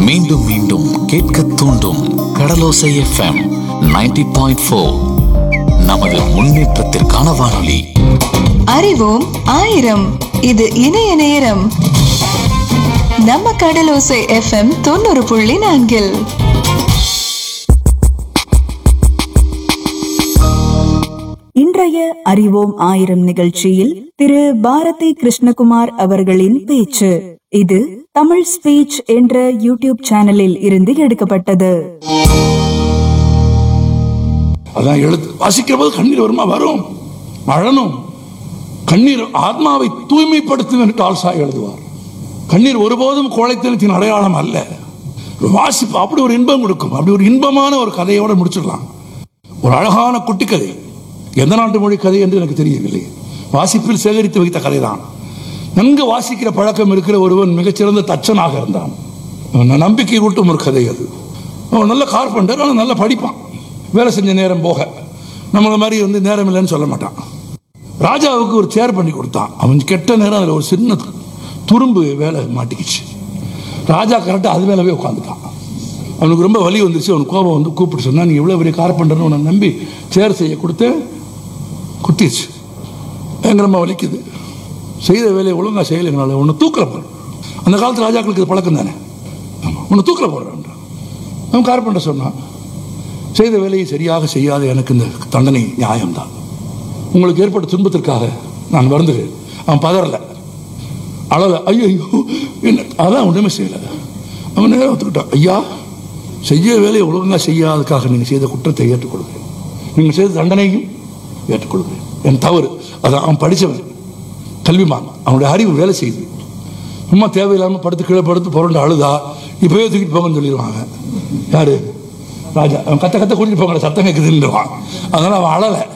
மீண்டும் மீண்டும் கேட்க தூண்டும் கடலோசை எஃப்எம் 90.4 பாயிண்ட் ஃபோர் நமது முன்னேற்றத்திற்கான வானொலி அறிவோம் ஆயிரம் இது இணைய நேரம் நம்ம கடலோசை எஃப்எம் தொண்ணூறு புள்ளி நான்கில் இன்றைய அறிவோம் ஆயிரம் நிகழ்ச்சியில் திரு பாரதி கிருஷ்ணகுமார் அவர்களின் பேச்சு இது தமிழ் ஸ்பீச் என்ற யூடியூப் சேனலில் இருந்து எடுக்கப்பட்டது அதான் எழுத்து வாசிக்கிற போது கண்ணீர் வருமா வரும் அழணும் கண்ணீர் ஆத்மாவை தூய்மைப்படுத்தும் என்று டால்சா எழுதுவார் கண்ணீர் ஒருபோதும் கோழைத்தனத்தின் அடையாளம் அல்ல ஒரு வாசிப்பு அப்படி ஒரு இன்பம் கொடுக்கும் அப்படி ஒரு இன்பமான ஒரு கதையோட முடிச்சிடலாம் ஒரு அழகான குட்டி கதை எந்த நாட்டு மொழி கதை என்று எனக்கு தெரியவில்லை வாசிப்பில் சேகரித்து வைத்த கதைதான் நன்கு வாசிக்கிற பழக்கம் இருக்கிற ஒருவன் மிகச்சிறந்த தச்சனாக இருந்தான் அவன் நம்பிக்கை ஊட்டும் ஒரு கதை அது அவன் நல்ல கார்பெண்டர் ஆனால் நல்லா படிப்பான் வேலை செஞ்ச நேரம் போக நம்மள மாதிரி வந்து நேரம் இல்லைன்னு சொல்ல மாட்டான் ராஜாவுக்கு ஒரு சேர் பண்ணி கொடுத்தான் அவன் கெட்ட நேரம் அதில் ஒரு சின்ன துரும்பு வேலை மாட்டிக்கிச்சு ராஜா கரெக்டாக அது மேலே போய் உட்காந்துட்டான் அவனுக்கு ரொம்ப வலி வந்துருச்சு அவனுக்கு கோபம் வந்து கூப்பிட்டு சொன்னா நீ எவ்வளோ பெரிய கார்பெண்டர்னு உன்னை நம்பி சேர் செய்ய கொடுத்து குத்திடுச்சு பயங்கரமாக வலிக்குது செய்த வேலையை ஒழுங்காக செய்யலைங்கனால உன்னை தூக்கில் போடுற அந்த காலத்து ராஜாக்களுக்கு இது பழக்கம் தானே ஆமாம் உன்னை தூக்கில் போடுறான் அவன் கார்பெண்டர் சொன்னான் செய்த வேலையை சரியாக செய்யாத எனக்கு இந்த தண்டனை நியாயம்தான் உங்களுக்கு ஏற்பட்ட துன்பத்திற்காக நான் வருந்துகிறேன் அவன் பதறல அழல ஐயோ ஐயோ என்ன அதான் ஒன்றுமே செய்யலை அவன் நேரம் ஒத்துக்கிட்டான் ஐயா செய்ய வேலையை ஒழுங்காக செய்யாததுக்காக நீங்கள் செய்த குற்றத்தை ஏற்றுக்கொள்கிறேன் நீங்கள் செய்த தண்டனையும் ஏற்றுக்கொள்கிறேன் என் தவறு அதான் அவன் படித்தவன் கல்விமான் அவனுடைய அறிவு வேலை செய்யுது சும்மா தேவையில்லாமல் படுத்து கீழே படுத்து புரண்டு அழுதா இப்போவே தூக்கிட்டு போங்கன்னு சொல்லிடுவாங்க யாரு ராஜா அவன் கத்த கத்த கூட்டிட்டு போங்க சத்தம் கேட்குதுன்னுவான் அதனால அவன் அழலை